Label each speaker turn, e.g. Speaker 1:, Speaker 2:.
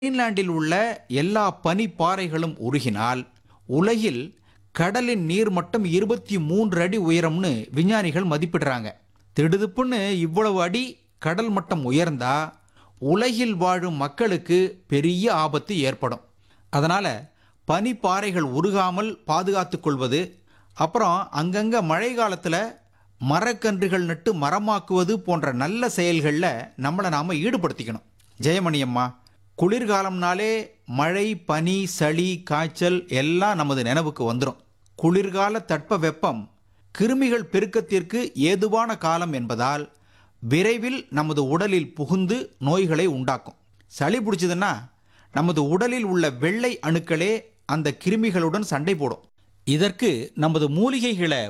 Speaker 1: கிரீன்லாண்டில் உள்ள எல்லா பனிப்பாறைகளும் உருகினால் உலகில் கடலின் நீர்மட்டம் இருபத்தி மூன்று அடி உயரம்னு விஞ்ஞானிகள் மதிப்பிடுறாங்க திடுதுப்புன்னு இவ்வளவு அடி கடல் மட்டம் உயர்ந்தா உலகில் வாழும் மக்களுக்கு பெரிய ஆபத்து ஏற்படும் அதனால பனிப்பாறைகள் உருகாமல் பாதுகாத்துக் கொள்வது அப்புறம் அங்கங்க மழை காலத்துல மரக்கன்றுகள் நட்டு மரமாக்குவது போன்ற நல்ல செயல்களில் நம்மளை நாம ஈடுபடுத்திக்கணும் ஜெயமணி அம்மா குளிர்காலம்னாலே மழை பனி சளி காய்ச்சல் எல்லாம் நமது நினைவுக்கு வந்துடும் குளிர்கால தட்ப வெப்பம் கிருமிகள் பெருக்கத்திற்கு ஏதுவான காலம் என்பதால் விரைவில் நமது உடலில் புகுந்து நோய்களை உண்டாக்கும் சளி பிடிச்சதுன்னா நமது உடலில் உள்ள வெள்ளை அணுக்களே அந்த கிருமிகளுடன் சண்டை போடும் இதற்கு நமது மூலிகைகளை